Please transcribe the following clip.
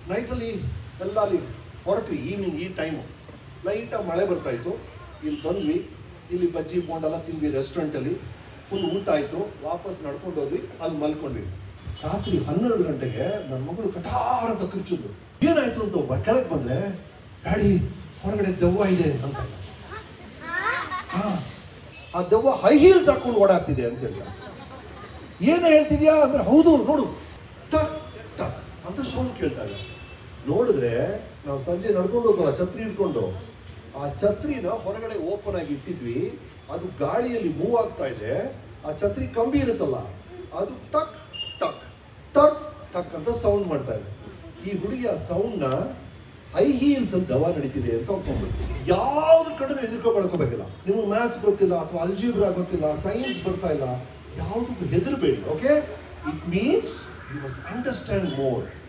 ನೈಟಲ್ಲಿ ಎಲ್ಲ ಅಲ್ಲಿ ಹೊರಟ್ವಿ ಈವ್ನಿಂಗ್ ಈ ಟೈಮು ಲೈಟಾಗಿ ಮಳೆ ಬರ್ತಾ ಇತ್ತು ಇಲ್ಲಿ ಬಂದ್ವಿ ಇಲ್ಲಿ ಬಜ್ಜಿ ಬೋಂಡೆಲ್ಲ ತಿಂದ್ವಿ ರೆಸ್ಟೋರೆಂಟಲ್ಲಿ ಫುಲ್ ಊಟ ಆಯಿತು ವಾಪಸ್ ನಡ್ಕೊಂಡು ಹೋದ್ವಿ ಅಲ್ಲಿ ಮಲ್ಕೊಂಡ್ವಿ ರಾತ್ರಿ ಹನ್ನೆರಡು ಗಂಟೆಗೆ ನನ್ನ ಮಗಳು ಕಟಾರ್ ಅಂತ ಕಿರ್ಚಿದ್ರು ಏನಾಯ್ತು ಅಂತ ಒಬ್ಬ ಕೆಳಗೆ ಬಂದ್ರೆ ಡ್ಯಾಡಿ ಹೊರಗಡೆ ದೆವ್ವ ಇದೆ ಅಂತ ಹಾ, ಆ ದೆವ್ವ ಹೈ ಹೀಲ್ಸ್ ಹಾಕೊಂಡು ಓಡಾಡ್ತಿದೆ ಅಂತ ಹೇಳ್ತಾರೆ ಏನು ಹೇಳ್ತಿದ್ಯಾ ಅಂದ್ರೆ ಹೌದು ನೋಡು ಟಕ್ ಟಕ್ ಅಂತ ಸೌಂಡ್ ಕೇಳ್ತಾ ಇದೆ ನೋಡಿದ್ರೆ ನಾವು ಸಂಜೆ ನಡ್ಕೊಂಡು ಹೋಗೋಲ್ಲ ಛತ್ರಿ ಹಿಡ್ಕೊಂಡು ಆ ಛತ್ರಿನ ಹೊರಗಡೆ ಓಪನ್ ಆಗಿ ಇಟ್ಟಿದ್ವಿ ಅದು ಗಾಳಿಯಲ್ಲಿ ಮೂವ್ ಆಗ್ತಾ ಇದೆ ಆ ಛತ್ರಿ ಕಂಬಿ ಇರುತ್ತಲ್ಲ ಅದು ಟಕ್ ಟಕ್ ಟಕ್ ಟಕ್ ಅಂತ ಸೌಂಡ್ ಮಾಡ್ತಾ ಇದೆ ಈ ಹುಡುಗಿ ಆ ಸೌಂಡ್ನ ಹೈ ಹೀಲ್ಸ್ ಅಂತ ದವ ನಡೀತಿದೆ ಅಂತ ಒಪ್ಕೊಂಡ್ಬಿಟ್ಟು ಯಾವ್ದು ಕಡೆ ಹೆದರ್ಕೊ ಮಾಡ್ಕೋಬೇಕಿಲ್ಲ ನಿಮ್ಗೆ ಮ್ಯಾಥ್ಸ್ ಗೊತ್ತಿಲ್ಲ ಅಥವಾ ಅಲ್ಜಿಬ್ರಾ ಗೊತ್ತಿಲ್ಲ ಸೈನ್ಸ್ ಬರ್ತಾ ಇಲ್ಲ ಯಾವುದಕ್ಕೂ ಹೆದರ್ಬೇಡಿ okay it means you must understand more